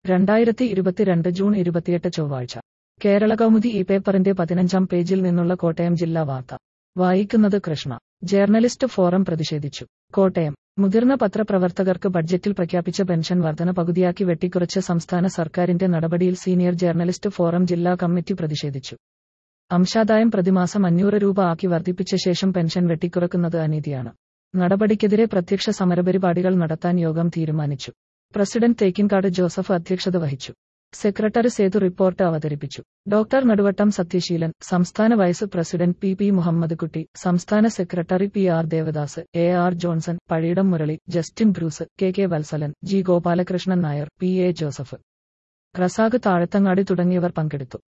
രണ്ടായിരത്തി ഇരുപത്തിരണ്ട് ജൂൺ ഇരുപത്തിയെട്ട് ചൊവ്വാഴ്ച കേരള കൗമുദി ഈ പേപ്പറിന്റെ പതിനഞ്ചാം പേജിൽ നിന്നുള്ള കോട്ടയം ജില്ലാ വാർത്ത വായിക്കുന്നത് കൃഷ്ണ ജേർണലിസ്റ്റ് ഫോറം പ്രതിഷേധിച്ചു കോട്ടയം മുതിർന്ന പത്രപ്രവർത്തകർക്ക് ബഡ്ജറ്റിൽ പ്രഖ്യാപിച്ച പെൻഷൻ വർധന പകുതിയാക്കി വെട്ടിക്കുറച്ച സംസ്ഥാന സർക്കാരിന്റെ നടപടിയിൽ സീനിയർ ജേർണലിസ്റ്റ് ഫോറം ജില്ലാ കമ്മിറ്റി പ്രതിഷേധിച്ചു അംശാദായം പ്രതിമാസം അഞ്ഞൂറ് രൂപ ആക്കി വർദ്ധിപ്പിച്ച ശേഷം പെൻഷൻ വെട്ടിക്കുറക്കുന്നത് അനീതിയാണ് നടപടിക്കെതിരെ പ്രത്യക്ഷ സമരപരിപാടികൾ നടത്താൻ യോഗം തീരുമാനിച്ചു പ്രസിഡന്റ് തേക്കിൻകാട് ജോസഫ് അധ്യക്ഷത വഹിച്ചു സെക്രട്ടറി സേതു റിപ്പോർട്ട് അവതരിപ്പിച്ചു ഡോക്ടർ നടുവട്ടം സത്യശീലൻ സംസ്ഥാന vice president P P Muhammad Kutty സംസ്ഥാന secretary P R Devadas A R Johnson Pazhayidam Murali Justin Bruce K K Valsalan G Gopalakrishnan Nair P A Joseph Razak Thazhathangadi തുടങ്ങിയവർ പങ്കെടുത്തു